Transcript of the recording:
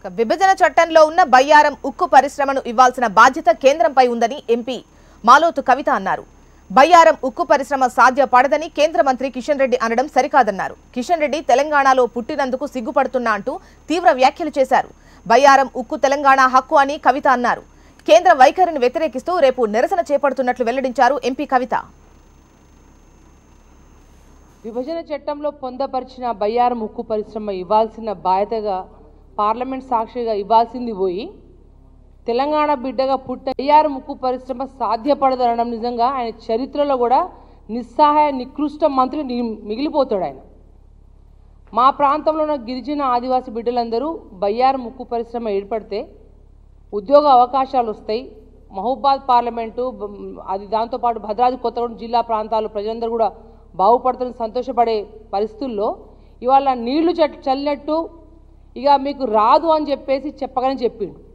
ఇక విభజన చట్టంలో ఉన్న బయ్యారం ఉక్కు పరిశ్రమను ఇవ్వాల్సిన బాధ్యత కేంద్రంపై ఉందని ఎంపీ మాలోతు కవిత అన్నారు బయ్యారం ఉక్కు పరిశ్రమ సాధ్యపడదని కేంద్ర మంత్రి కిషన్ రెడ్డి అనడం సరికాదన్నారు కిషన్ రెడ్డి తెలంగాణలో పుట్టినందుకు సిగ్గుపడుతున్నా అంటూ తీవ్ర వ్యాఖ్యలు చేశారు బయ్యారం ఉక్కు తెలంగాణ హక్కు అని కవిత అన్నారు కేంద్ర వైఖరిని వ్యతిరేకిస్తూ రేపు నిరసన చేపడుతున్నట్లు వెల్లడించారు ఎంపీ కవిత విభజన చట్టంలో పొందపరిచిన బయ్యారం ఉక్కు పరిశ్రమ ఇవ్వాల్సిన బాధ్యతగా పార్లమెంట్ సాక్షిగా ఇవ్వాల్సింది పోయి తెలంగాణ బిడ్డగా పుట్టిన బయ్యారం ఉక్కు పరిశ్రమ సాధ్యపడదనడం నిజంగా ఆయన చరిత్రలో కూడా నిస్సహాయ నికృష్ట మంత్రి ని- మిగిలిపోతాడు ఆయన మా ప్రాంతంలో ఉన్న గిరిజన ఆదివాసీ బిడ్డలందరూ బయ్యారం ఉక్కు పరిశ్రమ ఏర్పడితే ఉద్యోగ అవకాశాలు వస్తాయి మహబూబాద్ పార్లమెంటు బ- అది దాంతోపాటు భద్రాద్రి కొత్తగూడెం జిల్లా ప్రాంతాలు ప్రజలందరూ కూడా బాగుపడుతున్న సంతోషపడే పరిస్థితుల్లో ఇవాళ నీళ్లు చట్ చల్లినట్టు ఇక మీకు రాదు అని చెప్పేసి చెప్పగానే చెప్పిండు